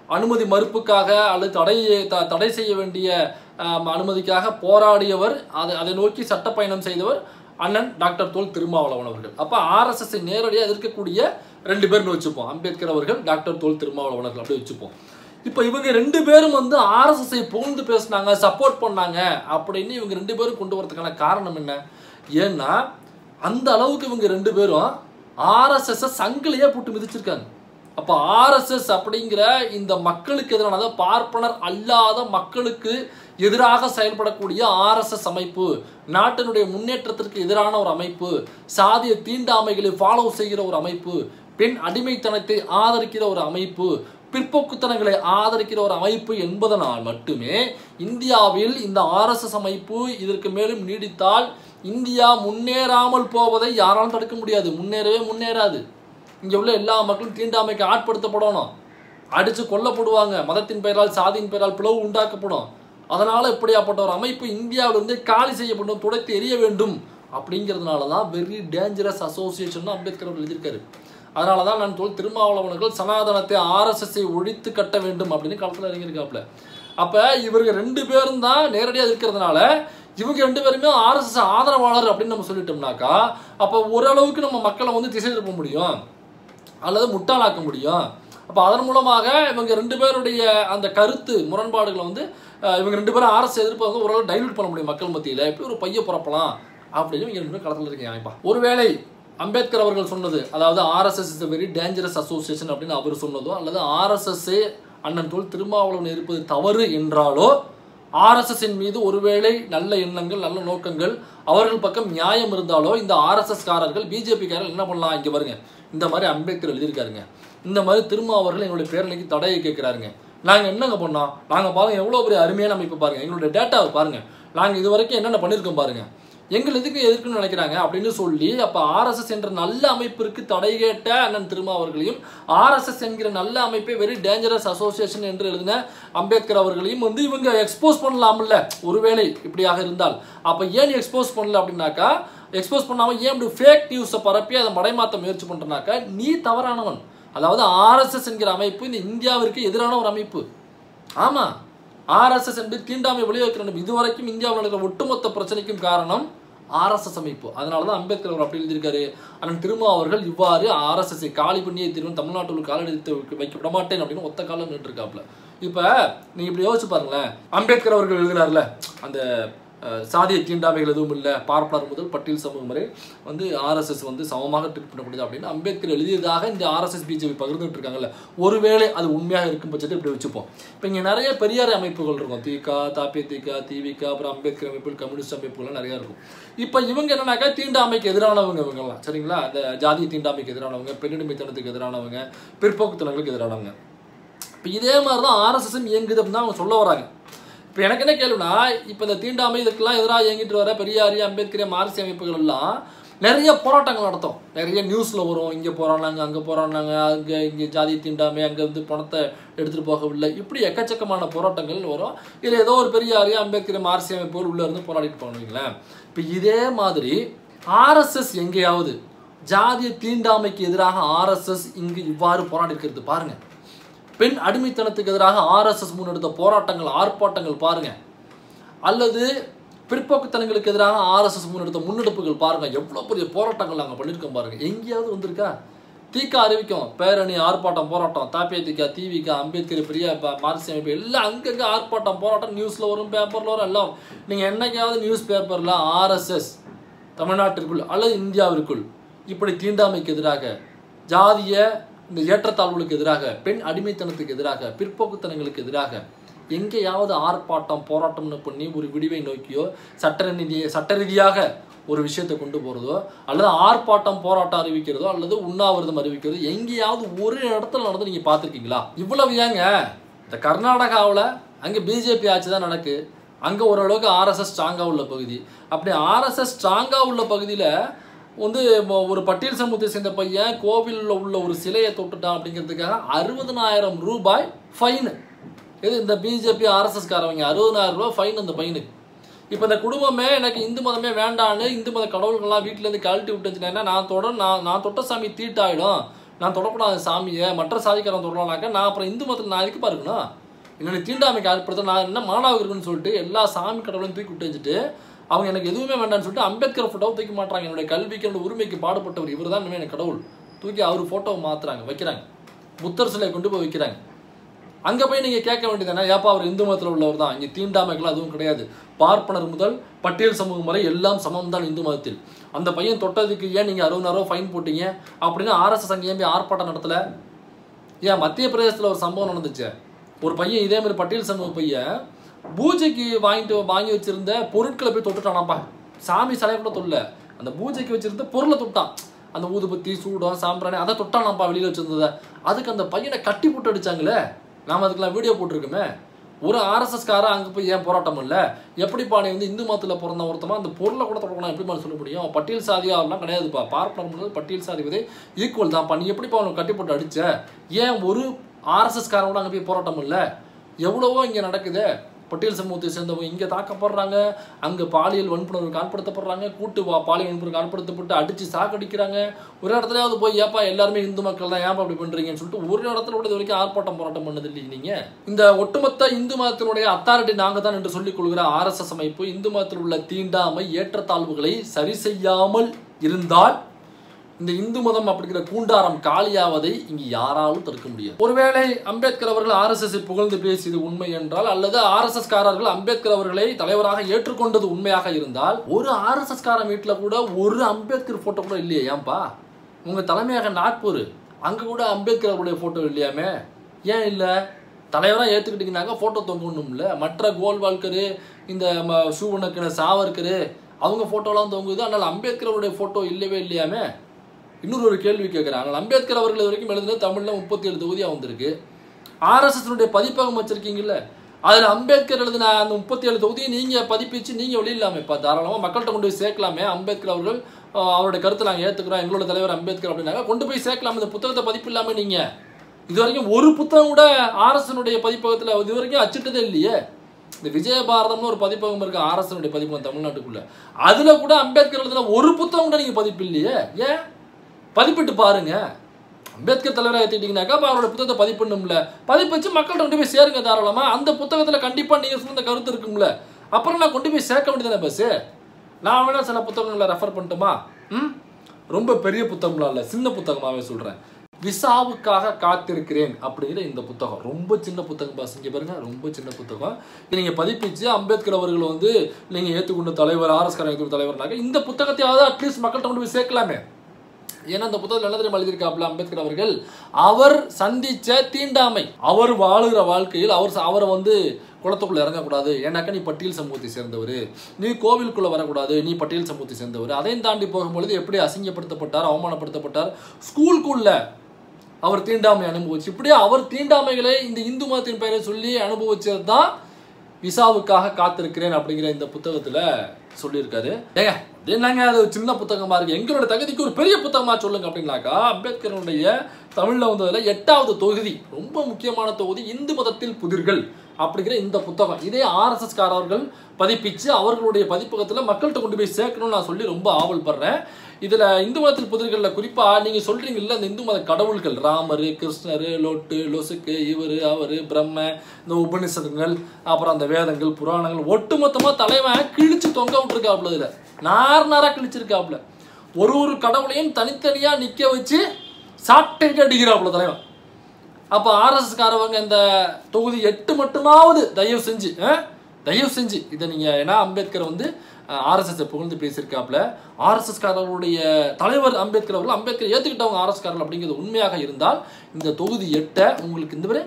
Speaker 1: அனுமதி மறுப்புக்காக அல்லது தடை த- தடை செய்ய வேண்டிய ஆம், அனுமதிக்காக போராடியவர் அதை அதை நோக்கி சட்ட பயணம் செய்தவர் அண்ணன் டாக்டர் தோல் திருமாவளவன் அவர்கள் அப்ப ஆர்எஸ்எஸ் நேரடியாக எதிர்க்கக்கூடிய ரெண்டு பேர்னு வச்சுப்போம் அம்பேத்கர் அவர்கள் டாக்டர் தோல் திருமாவளவன் அவர்கள் அப்படி வச்சுப்போம் இப்போ இவங்க ரெண்டு பேரும் வந்து ஆர்எஸ்எஸ்ஐ புகழ்ந்து பேசுனாங்க சப்போர்ட் பண்ணாங்க அப்படின்னு இவங்க ரெண்டு பேரும் கொண்டு வரதுக்கான காரணம் என்ன ஏன்னா அந்த அளவுக்கு இவங்க ரெண்டு பேரும் ஆர்எஸ்எஸ் சங்கிலியே போட்டு மிதிச்சிருக்காங்க அப்போ ஆர்எஸ்எஸ் அப்படிங்கிற இந்த மக்களுக்கு எதிரான அதாவது பார்ப்பனர் அல்லாத மக்களுக்கு எதிராக செயல்படக்கூடிய ஆர்எஸ்எஸ் அமைப்பு நாட்டினுடைய முன்னேற்றத்திற்கு எதிரான ஒரு அமைப்பு சாதிய தீண்டாமைகளை ஃபாலோ செய்கிற ஒரு அமைப்பு பெண் அடிமைத்தனத்தை ஆதரிக்கிற ஒரு அமைப்பு பிற்போக்குத்தனங்களை ஆதரிக்கிற ஒரு அமைப்பு என்பதனால் மட்டுமே இந்தியாவில் இந்த ஆர்எஸ்எஸ் அமைப்பு இதற்கு மேலும் நீடித்தால் இந்தியா முன்னேறாமல் போவதை யாராலும் தடுக்க முடியாது முன்னேறவே முன்னேறாது இங்க உள்ள எல்லா மக்களும் தீண்டாமைக்கு ஆட்படுத்தப்படணும் அடிச்சு கொல்லப்படுவாங்க மதத்தின் பெயரால் சாதியின் பெயரால் பிளவு உண்டாக்கப்படும் அதனால இப்படியாப்பட்ட ஒரு அமைப்பு இந்தியாவிலிருந்து காலி செய்யப்படும் துடைத்து எரிய வேண்டும் அப்படிங்கிறதுனால தான் வெரி டேஞ்சரஸ் அசோசியேஷன் அம்பேத்கர் அவர் எழுதியிருக்காரு அதனால தான் நான் தோல் திருமாவளவர்கள் சனாதனத்தை ஆர்எஸ்எஸ்ஐ ஒழித்து கட்ட வேண்டும் அப்படின்னு களத்தில் இறங்கியிருக்காப்புல அப்போ இவங்க ரெண்டு பேரும் தான் நேரடியாக இருக்கிறதுனால இவங்க ரெண்டு பேருமே ஆர்எஸ்எஸ் ஆதரவாளர் அப்படின்னு நம்ம சொல்லிட்டோம்னாக்கா அப்போ ஓரளவுக்கு நம்ம மக்களை வந்து திசை திருப்ப முடியும் அல்லது முட்டாளாக்க முடியும் அப்போ அதன் மூலமாக இவங்க ரெண்டு பேருடைய அந்த கருத்து முரண்பாடுகளை வந்து அஹ், இவங்க ரெண்டு பேரும் அரசு எதிர்ப்பை வந்து ஓரளவு டைலூட் பண்ண முடியும் மக்கள் மத்தியில் எப்படி ஒரு பைய புறப்பலாம் அப்படின்னு இவங்க ரெண்டு பேரும் களத்தில் இருக்கீங்க இப்போ ஒருவேளை அம்பேத்கர் அவர்கள் சொன்னது அதாவது RSS is very dangerous association அப்படின்னு அவர் சொன்னதோ அல்லது ஆர்எஸ்எஸ்ஸே அண்ணன் தோல் திருமாவளவன் இருப்பது தவறு என்றாலோ ஆர்எஸ்எஸ்ஸின் மீது ஒருவேளை நல்ல எண்ணங்கள் நல்ல நோக்கங்கள் அவர்கள் பக்கம் நியாயம் இருந்தாலோ இந்த ஆர்எஸ்எஸ் காரர்கள் பிஜேபிக்காரர்கள் என்ன பண்ணலாம் இங்கே பாருங்க இந்த மாதிரி அம்பேத்கர் எழுதியிருக்காருங்க இந்த மாதிரி திரும்ப அவர்கள் எங்களுடைய பேரணிக்கு தடையை கேட்குறாருங்க நாங்கள் என்னங்க பண்ணோம் நாங்கள் பாருங்க எவ்வளோ பெரிய அருமையான அமைப்பு பாருங்க எங்களுடைய டேட்டாவை பாருங்க நாங்கள் இது வரைக்கும் என்னென்ன பண்ணியிருக்கோம் பாருங்க எங்கள் எதுக்கு எதிர்க்குன்னு நினைக்கிறாங்க அப்படின்னு சொல்லி அப்போ ஆர்எஸ்எஸ் என்ற நல்ல அமைப்பிற்கு தடை கேட்ட அண்ணன் திருமா அவர்களையும் ஆர்எஸ்எஸ் என்கிற நல்ல அமைப்பை வெரி டேஞ்சரஸ் அசோசியேஷன் என்று எழுதின அம்பேத்கர் அவர்களையும் வந்து இவங்க எக்ஸ்போஸ் பண்ணலாம்ல ஒருவேளை இப்படியாக இருந்தால் அப்போ ஏன் எக்ஸ்போஸ் பண்ணல அப்படின்னாக்கா எக்ஸ்போஸ் பண்ணாமல் ஏன் இப்படி ஃபேக் நியூஸை பரப்பி அதை மடைமாற்ற முயற்சி பண்ணுறனாக்கா நீ தவறானவன் அதாவது ஆர்எஸ்எஸ் என்கிற அமைப்பு இந்த இந்தியாவிற்கு எதிரான ஒரு அமைப்பு ஆமாம் ஆர்எஸ்எஸ் என்பது தீண்டாமை விளைவிக்கிற அமைப்பு. இதுவரைக்கும் இந்தியாவில் நடக்கிற ஒட்டுமொத்த பிரச்சனைக்கும் காரணம் ஆர்எஸ்எஸ் அமைப்பு அதனால தான் அம்பேத்கர் அவர் அப்படி எழுதியிருக்காரு அண்ணன் திருமா அவர்கள் இவ்வாறு ஆர்எஸ்எஸ்ஐ காலி பண்ணியே தீர்வு தமிழ்நாட்டில் கால் எடுத்து வைக்க- வைக்க விட மாட்டேன் அப்படின்னு ஒத்த காலம் நின்று இருக்காப்ல இப்போ நீங்கள் இப்படி யோசிச்சு பாருங்களேன் அம்பேத்கர் அவர்கள் எழுதினார்ல அந்த அஹ், சாதிய தீண்டாமைகள் எதுவும் இல்லை பார்ப்பனர் முதல் பட்டியல் சமூகம் வரை வந்து ஆர்எஸ்எஸ் வந்து சமமாக ட்ரீட் பண்ணக்கூடியது அப்படின்னு அம்பேத்கர் எழுதியதாக இந்த ஆர்எஸ்எஸ் பிஜேபி பகிர்ந்துட்டு இருக்காங்கல்ல ஒருவேளை அது உண்மையாக இருக்கும் பட்சத்தை இப்படி வச்சுப்போம் இப்போ இங்கே நிறைய பெரியார் அமைப்புகள் இருக்கும் திக தாப்பே திக திவிக அப்புறம் அம்பேத்கர் அமைப்புகள் கம்யூனிஸ்ட் அமைப்புகள்லாம் நிறைய இருக்கும் இப்போ இவங்க என்னன்னாக்கா தீண்டாமைக்கு எதிரானவங்க இவங்கெல்லாம் சரிங்களா அந்த ஜாதிய தீண்டாமைக்கு எதிரானவங்க பெண்ணிடமைத்தனத்துக்கு எதிரானவங்க பிற்போக்குத்தனங்களுக்கு எதிரானவங்க இப்போ இதே மாதிரி தான் ஆர்எஸ்எஸ் இயங்குது அப்படின்னு தான் அவங்க சொல்ல வராங்க இப்போ எனக்கு என்ன கேள்வினா இப்போ இந்த தீண்டாமை இதுக்கெல்லாம் எதிராக இயங்கிட்டு வர பெரியாரி அம்பேத்கர் மார்க்சிய அமைப்புகள் எல்லாம் நிறைய போராட்டங்கள் நடத்தும் நிறைய நியூஸில் வரும் இங்கே போராடினாங்க அங்கே போராடினாங்க அங்கே இங்கே ஜாதி தீண்டாமை அங்கே வந்து பணத்தை எடுத்துகிட்டு போகவில்லை இப்படி எக்கச்சக்கமான போராட்டங்கள் வரும் இதில் ஏதோ ஒரு பெரியாரி அம்பேத்கர் மார்க்சிய அமைப்புகள் உள்ளே இருந்து போராடிட்டு போனீங்களேன் இப்போ இதே மாதிரி ஆர்எஸ்எஸ் எங்கேயாவது ஜாதிய தீண்டாமைக்கு எதிராக ஆர்எஸ்எஸ் இங்கு இவ்வாறு போராடி இருக்கிறது பாருங்கள் பெண் அடிமைத்தனத்துக்கு எதிராக ஆர்எஸ்எஸ் முன்னெடுத்த போராட்டங்கள் ஆர்ப்பாட்டங்கள் பாருங்க அல்லது பிற்போக்குத்தனங்களுக்கு எதிராக ஆர்எஸ்எஸ் முன்னெடுத்த முன்னெடுப்புகள் பாருங்க எவ்வளோ பெரிய போராட்டங்கள் நாங்கள் பண்ணியிருக்கோம் பாருங்க எங்கேயாவது வந்திருக்கா தீக்கா அறிவிக்கும் பேரணி ஆர்ப்பாட்டம் போராட்டம் தாப்பிய தீக்கா தீவிகா அம்பேத்கர் பெரிய மார்க்சிய அமைப்பு எல்லாம் அங்கங்கே ஆர்ப்பாட்டம் போராட்டம் நியூஸில் வரும் பேப்பரில் வரும் எல்லாம் நீங்கள் என்னைக்காவது நியூஸ் பேப்பரில் ஆர்எஸ்எஸ் தமிழ்நாட்டிற்குள் அல்லது இந்தியாவிற்குள் இப்படி தீண்டாமைக்கு எதிராக ஜாதிய இந்த ஏற்றத்தாழ்வுகளுக்கு எதிராக பெண் அடிமைத்தனத்துக்கு எதிராக பிற்போக்குத்தனங்களுக்கு எதிராக எங்கேயாவது ஆர்ப்பாட்டம் போராட்டம்னு பண்ணி ஒரு விடிவை நோக்கியோ சட்ட ரீதி சட்ட ரீதியாக ஒரு விஷயத்தை கொண்டு போகிறதோ அல்லது ஆர்ப்பாட்டம் போராட்டம் அறிவிக்கிறதோ அல்லது உண்ணாவிரதம் அறிவிக்கிறதோ எங்கேயாவது ஒரு இடத்துல நடந்து நீங்கள் பார்த்துருக்கீங்களா இவ்வளவு ஏங்க இந்த கர்நாடகாவில் அங்கே பிஜேபி ஆட்சி தான் நடக்கு அங்கே ஓரளவுக்கு ஆர்எஸ்எஸ் ஸ்ட்ராங்காக உள்ள பகுதி அப்படி ஆர்எஸ்எஸ் ஸ்ட்ராங்காக உள்ள பகுதியில் வந்து ம- ஒரு பட்டியல் சமூகத்தை சேர்ந்த பையன் கோவிலில் உள்ள ஒரு சிலையை தொட்டுட்டான் அப்படிங்கிறதுக்காக அறுபதனாயிரம் ரூபாய் ஃபைனு இது இந்த பிஜேபி ஆர்எஸ்எஸ் காரவங்க அறுபதனாயிரம் ரூபாய் ஃபைன் அந்த பையனுக்கு இப்போ இந்த குடும்பமே எனக்கு இந்து மதமே வேண்டான்னு இந்து மத கடவுள்கள்லாம் வீட்டிலேருந்து கழட்டி விட்டுச்சுன்னா நான் தொட நான் நான் தொட்ட சாமி தீட்டாயிடும் நான் தொடக்கூடாத சாமியை மற்ற சாதிக்காரன் தொடரலாம்னாக்க நான் அப்புறம் இந்து மதத்தில் நான் எதுக்கு இருக்கணும் என்னுடைய தீண்டாமைக்கு ஆட்படுத்த நான் என்ன மாணவ இருக்குன்னு சொல்லிட்டு எல்லா சாமி கடவுளையும் தூக்கி விட்டு வச்சுட்டு அவங்க எனக்கு எதுவுமே வேண்டாம்னு சொல்லிட்டு அம்பேத்கர் ஃபோட்டோவை தூக்கி மாட்டுறாங்க என்னுடைய கல்விக்கு என்னோட உரிமைக்கு பாடுபட்டவர் இவர் தான் இனிமே எனக்கு கடவுள் தூக்கி அவர் ஃபோட்டோவை மாத்துறாங்க வைக்கிறாங்க புத்தர் சிலையை கொண்டு போய் வைக்கிறாங்க அங்க போய் நீங்க கேட்க வேண்டியதானே ஏப்பா அவர் இந்து மதத்தில் உள்ளவர் தான் இங்க தீண்டாமைகள் அதுவும் கிடையாது பார்ப்பனர் முதல் பட்டியல் சமூகம் வரை எல்லாம் சமம் தான் இந்து மதத்தில் அந்த பையன் தொட்டதுக்கு ஏன் நீங்க அறுபதாயிரம் ரூபாய் ஃபைன் போட்டீங்க அப்படின்னு ஆர்எஸ்எஸ் அங்கே ஏன் போய் ஆர்ப்பாட்டம் நடத்தல ஏன் மத்திய பிரதேசத்துல ஒரு சம்பவம் நடந்துச்சு ஒரு பையன் இதே மாதிரி பட்டியல் சமூக பையன் பூஜைக்கு வாங்கிட்டு வாங்கி வச்சிருந்த பொருட்களை போய் தொட்டுட்டானாப்பா சாமி சிலையை கூட தொல்ல அந்த பூஜைக்கு வச்சிருந்த பொருளை தொட்டான் அந்த ஊதுபத்தி சூடம் சாம்பிராணி அதை தொட்டானாப்பா வெளியில வச்சிருந்ததை அதுக்கு அந்த பையனை கட்டி போட்டு அடிச்சாங்களே நாம அதுக்கெல்லாம் வீடியோ போட்டிருக்கோமே ஒரு ஆர்எஸ்எஸ் காரன் அங்கே போய் ஏன் போராட்டம் இல்லை எப்படிப்பா நீ வந்து இந்து மதத்தில் பிறந்த ஒருத்தமா அந்த பொருளை கூட தொடக்கணும் எப்படிப்பா சொல்ல முடியும் பட்டியல் சாதியா அவெல்லாம் கிடையாதுப்பா பார்ப்பனர் முதல் பட்டியல் சாதி விதை ஈக்குவல் தான்ப்பா நீ எப்படிப்பா அவனுக்கு கட்டி போட்டு அடிச்ச ஏன் ஒரு ஆர்எஸ்எஸ் காரன் கூட அங்கே போய் போராட்டம் இல்லை எவ்வளவோ இங்கே நடக்குது பட்டியல் சமூகத்தை சேர்ந்தவங்க இங்கே தாக்கப்படுறாங்க அங்கே பாலியல் வன்புணர்வு காண்படுத்தப்படுறாங்க கூட்டு வா பாலியல் வன்புணர்வு காண்படுத்தப்பட்டு அடித்து சாக்கடிக்கிறாங்க ஒரு இடத்துலயாவது போய் ஏப்பா எல்லாருமே இந்து மக்கள் தான் ஏப்பா அப்படி பண்ணுறீங்கன்னு சொல்லிட்டு ஒரு இடத்துல கூட இது வரைக்கும் ஆர்ப்பாட்டம் போராட்டம் பண்ணது இல்லைங்க நீங்கள் இந்த ஒட்டுமொத்த இந்து மதத்தினுடைய அத்தாரிட்டி நாங்கள் தான் என்று சொல்லிக் கொள்கிற ஆர்எஸ்எஸ் அமைப்பு இந்து மதத்தில் உள்ள தீண்டாமை ஏற்றத்தாழ்வுகளை சரி செய்யாமல் இருந்தால் இந்த இந்து மதம் அப்படிங்கிற கூண்டாரம் காலியாவதை இங்கு யாராலும் தடுக்க முடியாது ஒருவேளை அம்பேத்கர் அவர்கள் ஆர்எஸ்எஸ் புகழ்ந்து பேசியது உண்மை என்றால் அல்லது ஆர்எஸ்எஸ் காரர்கள் அம்பேத்கர் அவர்களை தலைவராக ஏற்றுக்கொண்டது உண்மையாக இருந்தால் ஒரு ஆர்எஸ்எஸ் காரன் வீட்டுல கூட ஒரு அம்பேத்கர் போட்டோ கூட இல்லையே ஏன்பா உங்க தலைமையாக நாக்பூர் அங்க கூட அம்பேத்கர் அவருடைய போட்டோ இல்லையாமே ஏன் இல்லை தலைவராக ஏற்றுக்கிட்டீங்கன்னாக்க ஃபோட்டோ தொங்கணும்ல மற்ற கோல்வால்கரு இந்த ம- சூவனக்கின சாவர்கரு அவங்க ஃபோட்டோலாம் தொங்குது ஆனால் அம்பேத்கர் அவருடைய ஃபோட்டோ இல்லவே இல்லையாமே இன்னொரு ஒரு கேள்வி கேட்குறேன் ஆனால் அம்பேத்கர் அவர்கள் இது வரைக்கும் எழுதுனது தமிழில் முப்பத்தி ஏழு தொகுதியாக வந்திருக்கு ஆர்எஸ்எஸ்னுடைய பதிப்பகம் வச்சிருக்கீங்கல்ல அதில் அம்பேத்கர் எழுதின அந்த முப்பத்தி ஏழு தொகுதியை நீங்கள் பதிப்பிச்சு நீங்கள் வெளியிடலாமே இப்போ தாராளமாக மக்கள்கிட்ட கொண்டு போய் சேர்க்கலாமே அம்பேத்கர் அவர்கள் ஆஹ், அவருடைய கருத்தை நாங்கள் ஏற்றுக்கிறோம் எங்களோட தலைவர் அம்பேத்கர் அப்படின்னாங்க கொண்டு போய் சேர்க்கலாம் இந்த புத்தகத்தை பதிப்பு இல்லாமல் நீங்கள் இது வரைக்கும் ஒரு புத்தகம் கூட ஆர்எஸ்னுடைய பதிப்பகத்தில் இது வரைக்கும் அச்சிட்டதே இல்லையே இந்த விஜயபாரதம்னு ஒரு பதிப்பகம் இருக்கு ஆர்எஸ்னுடைய பதிப்பகம் தமிழ்நாட்டுக்குள்ள அதுல கூட அம்பேத்கர் எழுதின ஒரு புத்தகம் கூட நீங்க பதிப்பு இல்லையே ஏன் பதிப்பிட்டு பாருங்க அம்பேத்கர் தலைவராக ஏற்றிட்டீங்கன்னாக்கா அப்ப அவரோட புத்தகத்தை பதிப்பிடணும்ல பதிப்பு வச்சு மக்கள்கிட்ட கொண்டு போய் சேருங்க தாராளமா அந்த புத்தகத்துல கண்டிப்பா நீங்க சொன்ன கருத்து இருக்கும்ல அப்புறம் நான் கொண்டு போய் சேர்க்க வேண்டியதானே பஸ் நான் வேணா சில புத்தகங்களை ரெஃபர் பண்ணட்டுமா ம் ரொம்ப பெரிய புத்தகம்லாம் இல்லை சின்ன புத்தகமாவே சொல்றேன் விசாவுக்காக காத்திருக்கிறேன் அப்படிங்கிற இந்த புத்தகம் ரொம்ப சின்ன புத்தகம் பாஸ் இங்க பாருங்க ரொம்ப சின்ன புத்தகம் இது நீங்க பதிப்பிச்சு அம்பேத்கர் அவர்கள் வந்து நீங்க ஏற்றுக்கொண்ட தலைவர் ஆர்எஸ் ஏற்றுக்கொண்ட தலைவர்னாக்க இந்த புத்தகத்தையாவது அட்லீஸ்ட் மக்கள்கிட்ட கொண்டு போய் சேர்க்கலாமே ஏன்னா அந்த புத்தகத்தில் என்ன தெரியுமா எழுதியிருக்காப்புல அம்பேத்கர் அவர்கள் அவர் சந்திச்ச தீண்டாமை அவர் வாழுகிற வாழ்க்கையில் அவர் ச- அவரை வந்து குளத்துக்குள்ள இறங்கக்கூடாது ஏன்னாக்கா நீ பட்டியல் சமூகத்தை சேர்ந்தவர் நீ கோவிலுக்குள்ள வரக்கூடாது நீ பட்டியல் சமூகத்தை சேர்ந்தவர் அதையும் தாண்டி போகும்பொழுது எப்படி அசிங்கப்படுத்தப்பட்டார் அவமானப்படுத்தப்பட்டார் ஸ்கூலுக்குள்ள அவர் தீண்டாமை அனுபவிச்சு இப்படியே அவர் தீண்டாமைகளை இந்த இந்து மதத்தின் பெயரை சொல்லி அனுபவிச்சது தான் விசாவுக்காக காத்திருக்கிறேன் அப்படிங்கிற இந்த புத்தகத்துல சொல்லியிருக்காரு ஏங்க அது என்னங்க அது ஒரு சின்ன புத்தகமா இருக்கு எங்களோட தகுதிக்கு ஒரு பெரிய புத்தகமா சொல்லுங்க அப்படின்னாக்கா அம்பேத்கருடைய தமிழ்ல வந்ததுல எட்டாவது தொகுதி ரொம்ப முக்கியமான தொகுதி இந்து மதத்தில் புதிர்கள் அப்படிங்கிற இந்த புத்தகம் இதே ஆர்எஸ்எஸ் காரர்கள் பதிப்பிச்சு அவர்களுடைய பதிப்பகத்துல மக்கள்கிட்ட கொண்டு போய் சேர்க்கணும்னு நான் சொல்லி ரொம்ப ஆவல் படுறேன் இதுல இந்து மதத்தில் புதிர்கள்ல குறிப்பா நீங்க சொல்றீங்கல்ல இந்த இந்து மத கடவுள்கள் ராமர் கிருஷ்ணர் லொட்டு லொசுக்கு இவரு அவரு பிரம்ம இந்த உபனிஷதங்கள் அப்புறம் அந்த வேதங்கள் புராணங்கள் ஒட்டுமொத்தமா தலைவன் கிழிச்சு தொங்க விட்டுருக்காப்புல இதுல நார் நாரா கிழிச்சிருக்காப்புல ஒரு ஒரு கடவுளையும் தனித்தனியா நிக்க வச்சு சாட்டைக்கு அடிக்கிறாப்புல தலைவன் அப்போ ஆர்எஸ் காரவங்க இந்த தொகுதி எட்டு மட்டுமாவது தயவு செஞ்சு ஆ? தயவு செஞ்சு இதை நீங்க ஏன்னா அம்பேத்கர் வந்து ஆர்எஸ்எஸ் புகழ்ந்து பேசியிருக்காப்புல ஆர்எஸ்எஸ் காரர்களுடைய தலைவர் அம்பேத்கர் அவர்கள் அம்பேத்கர் ஏத்துக்கிட்டவங்க ஆர்எஸ் காரர்கள் அப்படிங்கிறது உண்மையாக இருந்தால் இந்த தொகுதி எட்டை உங்களுக்கு இந்த மாதிரி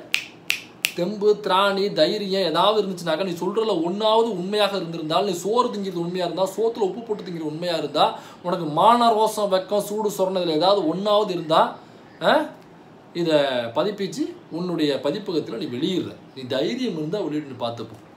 Speaker 1: தெம்பு திராணி தைரியம் ஏதாவது இருந்துச்சுனாக்கா நீ சொல்றதுல ஒன்னாவது உண்மையாக இருந்திருந்தால் நீ சோறு திங்கிறது உண்மையா இருந்தா சோத்துல உப்பு போட்டு திங்கிறது உண்மையா இருந்தா உனக்கு மான ரோசம் வெக்கம் சூடு சொரணதுல ஏதாவது ஒன்னாவது இருந்தா ஆ? இதை பதிப்பிச்சு உன்னுடைய பதிப்பகத்தில் நீ வெளியிடுற நீ தைரியம் இருந்தால் வெளியிட்டு பார்த்துப்போம்